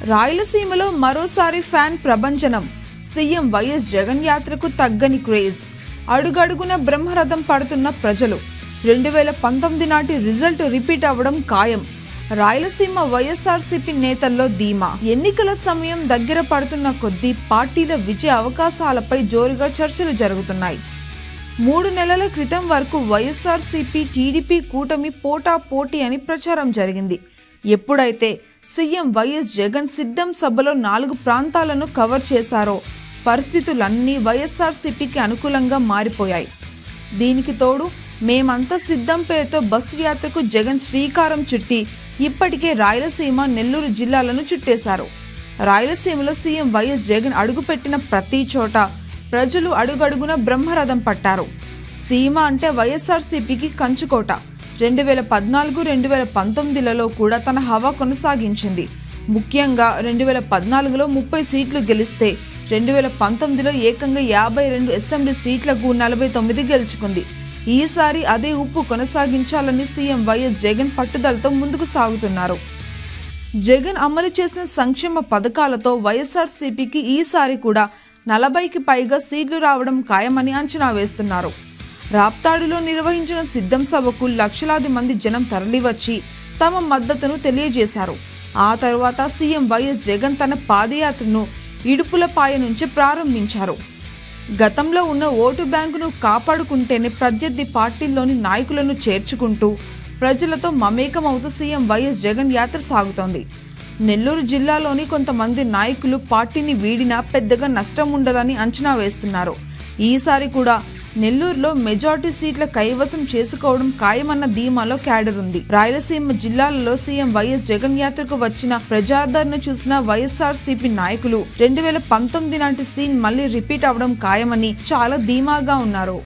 రాయలసీమలో మరోసారి ఫ్యాన్ ప్రభంజనం సీఎం వైఎస్ జగన్ యాత్రకు తగ్గని క్రేజ్ అడుగడుగున బ్రహ్మరథం పడుతున్న ప్రజలు రెండు వేల పంతొమ్మిది నాటి రిజల్ట్ రిపీట్ అవ్వడం ఖాయం రాయలసీమ వైఎస్ఆర్సీపీ నేతల్లో ధీమా ఎన్నికల సమయం దగ్గర పడుతున్న కొద్దీ పార్టీల విజయ అవకాశాలపై జోరుగా చర్చలు జరుగుతున్నాయి మూడు నెలల క్రితం వరకు వైఎస్ఆర్సీపీ టీడీపీ కూటమి పోటా పోటీ అని ప్రచారం జరిగింది ఎప్పుడైతే సీఎం వైఎస్ జగన్ సిద్ధం సభలో నాలుగు ప్రాంతాలను కవర్ చేశారో పరిస్థితులన్నీ వైఎస్ఆర్సీపీకి అనుకూలంగా మారిపోయాయి దీనికి తోడు మేమంతా సిద్ధం పేరుతో బస్సు యాత్రకు జగన్ శ్రీకారం చుట్టి ఇప్పటికే రాయలసీమ నెల్లూరు జిల్లాలను చుట్టేశారు రాయలసీమలో సీఎం వైఎస్ జగన్ అడుగుపెట్టిన ప్రతి చోట ప్రజలు అడుగడుగున బ్రహ్మరథం పట్టారు సీమ అంటే వైఎస్ఆర్సీపీకి కంచుకోట రెండు వేల పద్నాలుగు రెండు వేల పంతొమ్మిదిలలో కూడా తన హవా కొనసాగించింది ముఖ్యంగా రెండు వేల పద్నాలుగులో ముప్పై సీట్లు గెలిస్తే రెండు వేల పంతొమ్మిదిలో ఏకంగా యాభై రెండు అసెంబ్లీ సీట్లకు నలభై తొమ్మిది గెలుచుకుంది ఈసారి అదే ఉప్పు కొనసాగించాలని సీఎం వైఎస్ జగన్ పట్టుదలతో ముందుకు సాగుతున్నారు జగన్ అమలు చేసిన సంక్షేమ పథకాలతో వైఎస్ఆర్సీపీకి ఈసారి కూడా నలభైకి పైగా సీట్లు రావడం ఖాయమని అంచనా వేస్తున్నారు రాప్తాడులో నిర్వహించిన సిద్ధం సభకు లక్షలాది మంది జనం తరలివచ్చి తమ మద్దతును తెలియజేశారు ఆ తరువాత సీఎం వైఎస్ జగన్ తన పాదయాత్రను ఇడుపులపాయ నుంచి ప్రారంభించారు గతంలో ఉన్న ఓటు బ్యాంకును కాపాడుకుంటేనే ప్రత్యర్థి పార్టీల్లోని నాయకులను చేర్చుకుంటూ ప్రజలతో మమేకమవుతూ సీఎం వైఎస్ జగన్ యాత్ర సాగుతోంది నెల్లూరు జిల్లాలోని కొంతమంది నాయకులు పార్టీని వీడినా పెద్దగా నష్టం ఉండదని అంచనా వేస్తున్నారు ఈసారి కూడా నెల్లూరులో మెజార్టీ సీట్ల కైవసం చేసుకోవడం ఖాయమన్న ధీమాలో క్యాడర్ ఉంది రాయలసీమ జిల్లాలలో సీఎం వైఎస్ జగన్ యాత్రకు వచ్చిన ప్రజాదరణ చూసిన వైఎస్ఆర్సీపీ నాయకులు రెండు వేల పంతొమ్మిది నాటి సీన్ మళ్ళీ రిపీట్ అవడం ఖాయమని చాలా ధీమాగా ఉన్నారు